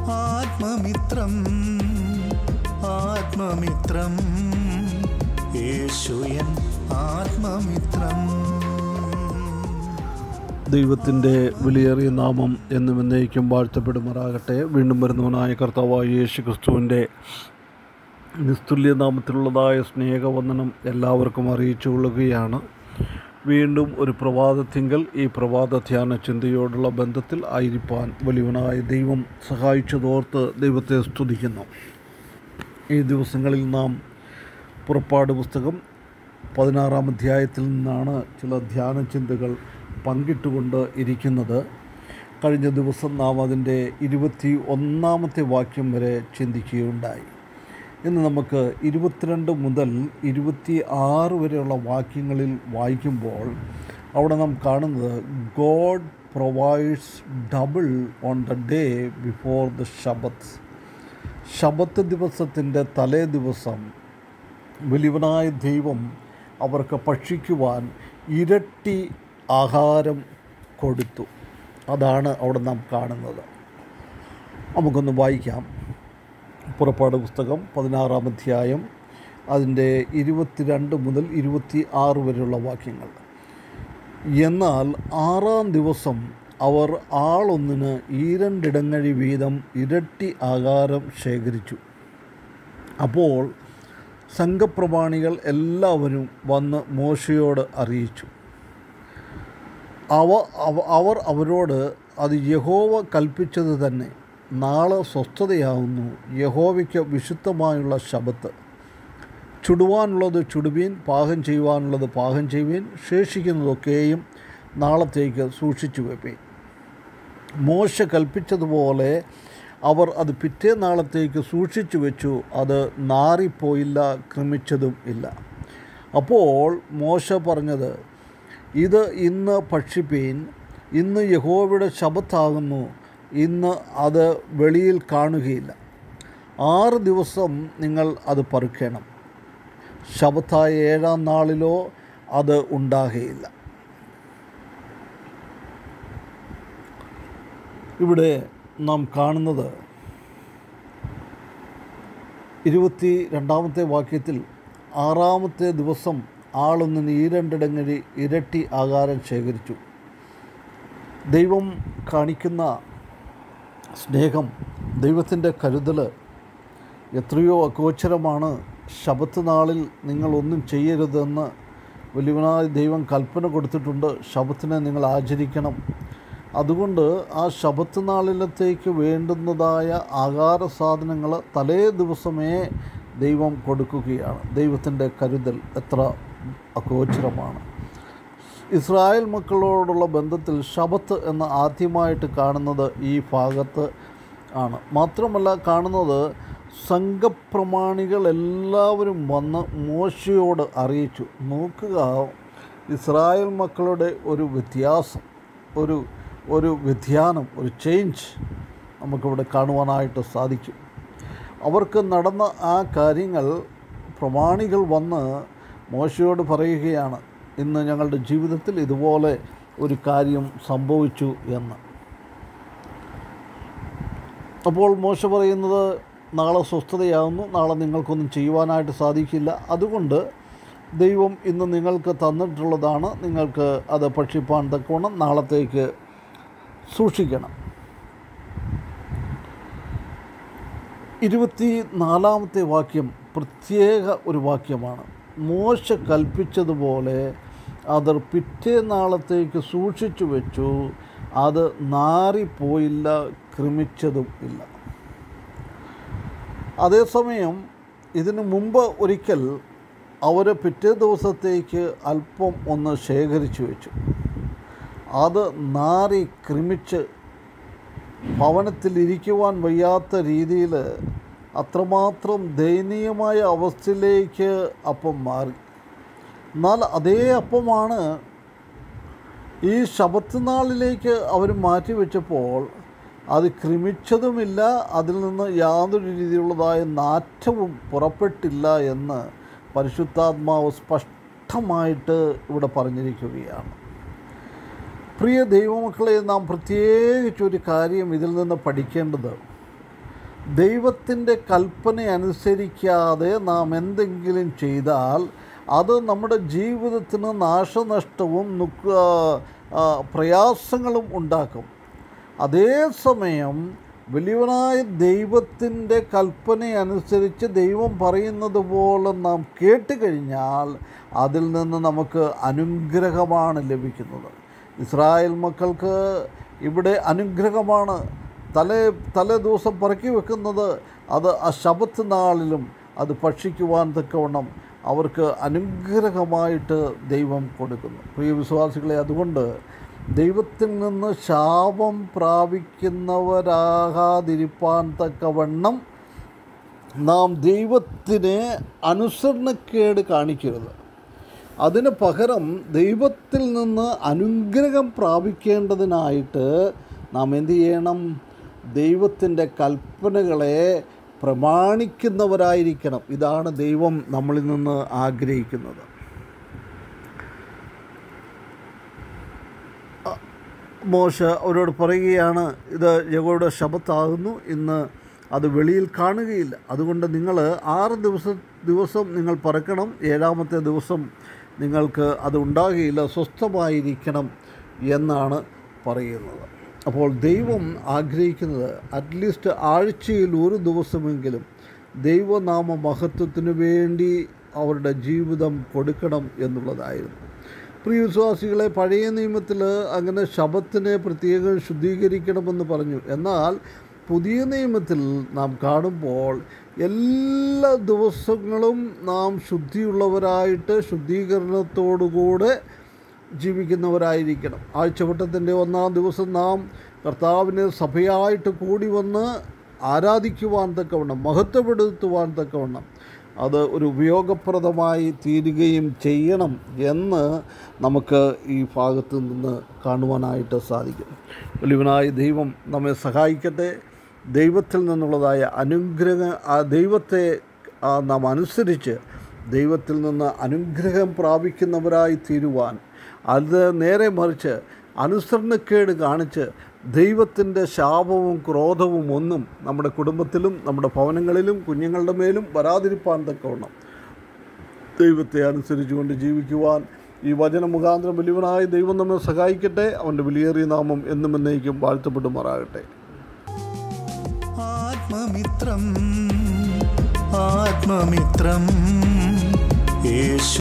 ആത്മമിത്രം ആത്മമിത്രം യേശുയൻ ആത്മമിത്രം ദൈവത്തിൻ്റെ വിലയേറിയ നാമം എന്നും എന്നേക്കും വാഴ്ത്തപ്പെടുമാറാകട്ടെ വീണ്ടും വരുന്നവനായ കർത്താവായ യേശു ക്രിസ്തുവിൻ്റെ നിസ്തുല്യ നാമത്തിലുള്ളതായ സ്നേഹവന്ദനം എല്ലാവർക്കും അറിയിച്ചു കൊള്ളുകയാണ് വീണ്ടും ഒരു പ്രഭാതത്തിങ്കൽ ഈ പ്രഭാത ധ്യാന ചിന്തയോടുള്ള ബന്ധത്തിൽ ആയിരിക്കാൻ വലിയവനായ ദൈവം സഹായിച്ചതോർത്ത് ദൈവത്തെ സ്തുതിക്കുന്നു ഈ ദിവസങ്ങളിൽ നാം പുറപ്പാട് പുസ്തകം പതിനാറാം അധ്യായത്തിൽ നിന്നാണ് ചില ധ്യാന ചിന്തകൾ പങ്കിട്ടുകൊണ്ട് ഇരിക്കുന്നത് കഴിഞ്ഞ ദിവസം നാം അതിൻ്റെ ഇരുപത്തി ഒന്നാമത്തെ വാക്യം വരെ ചിന്തിക്കുകയുണ്ടായി ഇന്ന് നമുക്ക് ഇരുപത്തിരണ്ട് മുതൽ ഇരുപത്തി ആറ് വരെയുള്ള വാക്യങ്ങളിൽ വായിക്കുമ്പോൾ അവിടെ നാം കാണുന്നത് God provides double on the day before the Sabbath Sabbath ദിവസത്തിൻ്റെ തലേ ദിവസം വലിയവനായ ദൈവം അവർക്ക് ഭക്ഷിക്കുവാൻ ഇരട്ടി ആഹാരം കൊടുത്തു അതാണ് അവിടെ നാം കാണുന്നത് നമുക്കൊന്ന് വായിക്കാം പുറപ്പാട് പുസ്തകം പതിനാറാം അധ്യായം അതിൻ്റെ ഇരുപത്തിരണ്ട് മുതൽ ഇരുപത്തി ആറ് വരെയുള്ള വാക്യങ്ങൾ എന്നാൽ ആറാം ദിവസം അവർ ആളൊന്നിന് ഈരണ്ടിടങ്ങഴി വീതം ഇരട്ടി ആകാരം ശേഖരിച്ചു അപ്പോൾ സംഘപ്രമാണികൾ എല്ലാവരും വന്ന് മോശയോട് അറിയിച്ചു അവ അവ- അവർ അവരോട് അത് യഹോവ കൽപ്പിച്ചത് തന്നെ നാളെ സ്വസ്ഥതയാവുന്നു യഹോവയ്ക്ക് വിശുദ്ധമായുള്ള ശബത്ത് ചുടുവാനുള്ളത് ചുടുവീൻ പാകം ചെയ്യുവാനുള്ളത് പാകം ചെയ്യുവീൻ ശേഷിക്കുന്നതൊക്കെയും നാളത്തേക്ക് സൂക്ഷിച്ചു വെപ്പീൻ മോശ കൽപ്പിച്ചതുപോലെ അവർ അത് പിറ്റേ നാളത്തേക്ക് സൂക്ഷിച്ചു വെച്ചു അത് നാറിപ്പോയില്ല ക്രമിച്ചതും ഇല്ല അപ്പോൾ മോശ പറഞ്ഞത് ഇത് ഇന്ന് ഭക്ഷിപ്പീൻ ഇന്ന് യഹോവയുടെ ശബത്താകുന്നു ഇന്ന് അത് വെളിയിൽ കാണുകയില്ല ആറ് ദിവസം നിങ്ങൾ അത് പറുക്കണം ശബത്തായ ഏഴാം നാളിലോ അത് ഉണ്ടാകുകയില്ല ഇവിടെ നാം കാണുന്നത് ഇരുപത്തി രണ്ടാമത്തെ വാക്യത്തിൽ ആറാമത്തെ ദിവസം ആളൊന്നിന് ഈ രണ്ടിടങ്ങഴി ഇരട്ടി ആകാരം ശേഖരിച്ചു ദൈവം കാണിക്കുന്ന സ്നേഹം ദൈവത്തിൻ്റെ കരുതൽ എത്രയോ അഗോചരമാണ് ശബത്ത് നാളിൽ നിങ്ങളൊന്നും ചെയ്യരുതെന്ന് വലിയവനായ ദൈവം കൽപ്പന കൊടുത്തിട്ടുണ്ട് ശബത്തിനെ നിങ്ങൾ ആചരിക്കണം അതുകൊണ്ട് ആ ശബത്ത് നാളിലത്തേക്ക് വേണ്ടുന്നതായ ആഹാര സാധനങ്ങൾ തലേ ദിവസമേ ദൈവം കൊടുക്കുകയാണ് ദൈവത്തിൻ്റെ കരുതൽ എത്ര അഗോചരമാണ് ഇസ്രായേൽ മക്കളോടുള്ള ബന്ധത്തിൽ ശബത്ത് എന്ന് ആദ്യമായിട്ട് കാണുന്നത് ഈ ഭാഗത്ത് ആണ് മാത്രമല്ല കാണുന്നത് സംഘപ്രമാണികൾ എല്ലാവരും വന്ന് മോശയോട് അറിയിച്ചു നോക്കുക ഇസ്രായേൽ മക്കളുടെ ഒരു വ്യത്യാസം ഒരു ഒരു വ്യതിയാനം ഒരു ചേഞ്ച് നമുക്കിവിടെ കാണുവാനായിട്ട് സാധിക്കും അവർക്ക് നടന്ന ആ കാര്യങ്ങൾ പ്രമാണികൾ വന്ന് മോശയോട് പറയുകയാണ് ഇന്ന് ഞങ്ങളുടെ ജീവിതത്തിൽ ഇതുപോലെ ഒരു കാര്യം സംഭവിച്ചു എന്ന് അപ്പോൾ മോശ പറയുന്നത് നാളെ സ്വസ്ഥതയാകുന്നു നാളെ നിങ്ങൾക്കൊന്നും ചെയ്യുവാനായിട്ട് സാധിക്കില്ല അതുകൊണ്ട് ദൈവം ഇന്ന് നിങ്ങൾക്ക് തന്നിട്ടുള്ളതാണ് നിങ്ങൾക്ക് അത് ഭക്ഷിപ്പാൻ തക്കവണ്ണം നാളത്തേക്ക് സൂക്ഷിക്കണം ഇരുപത്തി നാലാമത്തെ വാക്യം പ്രത്യേക ഒരു വാക്യമാണ് മോശ കൽപ്പിച്ചതുപോലെ അവർ പിറ്റേ നാളത്തേക്ക് സൂക്ഷിച്ചു വെച്ചു അത് നാറിപ്പോയില്ല ക്രമിച്ചതും ഇല്ല അതേസമയം ഇതിനു മുമ്പ് ഒരിക്കൽ അവർ പിറ്റേ ദിവസത്തേക്ക് അല്പം ഒന്ന് ശേഖരിച്ചു വെച്ചു അത് നാറി ക്രമിച്ച് ഭവനത്തിലിരിക്കുവാൻ വയ്യാത്ത രീതിയിൽ അത്രമാത്രം ദയനീയമായ അവസ്ഥയിലേക്ക് അപ്പം മാറി എന്നാൽ അതേ അപ്പമാണ് ഈ ശബത്ത് നാളിലേക്ക് അവർ മാറ്റിവെച്ചപ്പോൾ അത് ക്രമിച്ചതുമില്ല അതിൽ നിന്ന് യാതൊരു രീതിയിലുള്ളതായ നാറ്റവും പുറപ്പെട്ടില്ല എന്ന് പരിശുദ്ധാത്മാവ് സ്പഷ്ടമായിട്ട് ഇവിടെ പറഞ്ഞിരിക്കുകയാണ് പ്രിയ ദൈവമക്കളെ നാം പ്രത്യേകിച്ചൊരു കാര്യം ഇതിൽ നിന്ന് പഠിക്കേണ്ടത് ദൈവത്തിൻ്റെ കൽപ്പന അനുസരിക്കാതെ നാം എന്തെങ്കിലും ചെയ്താൽ അത് നമ്മുടെ ജീവിതത്തിന് നാശനഷ്ടവും നുക്ക ആ, പ്രയാസങ്ങളും ഉണ്ടാക്കും അതേസമയം വലിയവനായ ദൈവത്തിൻ്റെ കൽപ്പന അനുസരിച്ച് ദൈവം പറയുന്നത് പോലെ നാം കേട്ട് കഴിഞ്ഞാൽ അതിൽ നിന്ന് നമുക്ക് അനുഗ്രഹമാണ് ലഭിക്കുന്നത് ഇസ്രായേൽ മക്കൾക്ക് ഇവിടെ അനുഗ്രഹമാണ് തലേ തലേ ദിവസം പറക്കി വെക്കുന്നത് അത് ആ ശബത്ത് നാളിലും അത് ഭക്ഷിക്കുവാൻ തക്കവണ്ണം അവർക്ക് അനുഗ്രഹമായിട്ട് ദൈവം കൊടുക്കുന്നു പ്രിയ വിശ്വാസികളെ അതുകൊണ്ട് ദൈവത്തിൽ നിന്ന് ശാപം പ്രാപിക്കുന്നവരാകാതിരിപ്പാൻ തക്കവണ്ണം നാം ദൈവത്തിന് അനുസരണക്കേട് കാണിക്കരുത് അതിന് പകരം ദൈവത്തിൽ നിന്ന് അനുഗ്രഹം പ്രാപിക്കേണ്ടതിനായിട്ട് നാം എന്ത് ചെയ്യണം ദൈവത്തിൻ്റെ കൽപ്പനകളെ പ്രമാണിക്കുന്നവരായിരിക്കണം ഇതാണ് ദൈവം നമ്മളിൽ നിന്ന് ആഗ്രഹിക്കുന്നത് മോശ അവരോട് പറയുകയാണ് ഇത് യഹോയുടെ ശബത്താകുന്നു ഇന്ന് അത് വെളിയിൽ കാണുകയില്ല അതുകൊണ്ട് നിങ്ങൾ ആറ് ദിവസം ദിവസം നിങ്ങൾ പറക്കണം ഏഴാമത്തെ ദിവസം നിങ്ങൾക്ക് അത് ഉണ്ടാകുകയില്ല സ്വസ്ഥമായിരിക്കണം എന്നാണ് പറയുന്നത് അപ്പോൾ ദൈവം ആഗ്രഹിക്കുന്നത് അറ്റ്ലീസ്റ്റ് ആഴ്ചയിൽ ഒരു ദിവസമെങ്കിലും ദൈവനാമ മഹത്വത്തിനു വേണ്ടി അവരുടെ ജീവിതം കൊടുക്കണം എന്നുള്ളതായിരുന്നു പ്രിയ വിശ്വാസികളെ പഴയ നിയമത്തിൽ അങ്ങനെ ശബത്തിനെ പ്രത്യേകം ശുദ്ധീകരിക്കണമെന്ന് പറഞ്ഞു എന്നാൽ പുതിയ നിയമത്തിൽ നാം കാണുമ്പോൾ എല്ലാ ദിവസങ്ങളും നാം ശുദ്ധിയുള്ളവരായിട്ട് ശുദ്ധീകരണത്തോടുകൂടെ ജീവിക്കുന്നവരായിരിക്കണം ആഴ്ചവട്ടത്തിൻ്റെ ഒന്നാം ദിവസം നാം കർത്താവിനെ സഭയായിട്ട് കൂടി വന്ന് ആരാധിക്കുവാൻ തക്കവണ്ണം മഹത്വപ്പെടുത്തുവാൻ തക്കവണ്ണം അത് ഒരു ഉപയോഗപ്രദമായി തീരുകയും ചെയ്യണം എന്ന് നമുക്ക് ഈ ഭാഗത്ത് നിന്ന് കാണുവാനായിട്ട് സാധിക്കും വലിയവനായ ദൈവം നമ്മെ സഹായിക്കട്ടെ ദൈവത്തിൽ നിന്നുള്ളതായ അനുഗ്രഹ ആ ദൈവത്തെ ആ, നാം അനുസരിച്ച് ദൈവത്തിൽ നിന്ന് അനുഗ്രഹം പ്രാപിക്കുന്നവരായി തീരുവാൻ അത് നേരെ മറിച്ച് അനുസരണക്കേട് കാണിച്ച് ദൈവത്തിൻ്റെ ശാപവും ക്രോധവും ഒന്നും നമ്മുടെ കുടുംബത്തിലും നമ്മുടെ ഭവനങ്ങളിലും കുഞ്ഞുങ്ങളുടെ മേലും വരാതിരിപ്പാൻ തക്കവണ്ണം ദൈവത്തെ അനുസരിച്ചുകൊണ്ട് ജീവിക്കുവാൻ ഈ വചന മുഖാന്തരം വലിയവനായ ദൈവം നമ്മെ സഹായിക്കട്ടെ അവൻ്റെ വിലയേറിയ നാമം എന്നും എന്നേക്കും വാഴ്ത്തപ്പെടുമാറാകട്ടെ ആത്മമിത്രം ആത്മമിത്രം യേശു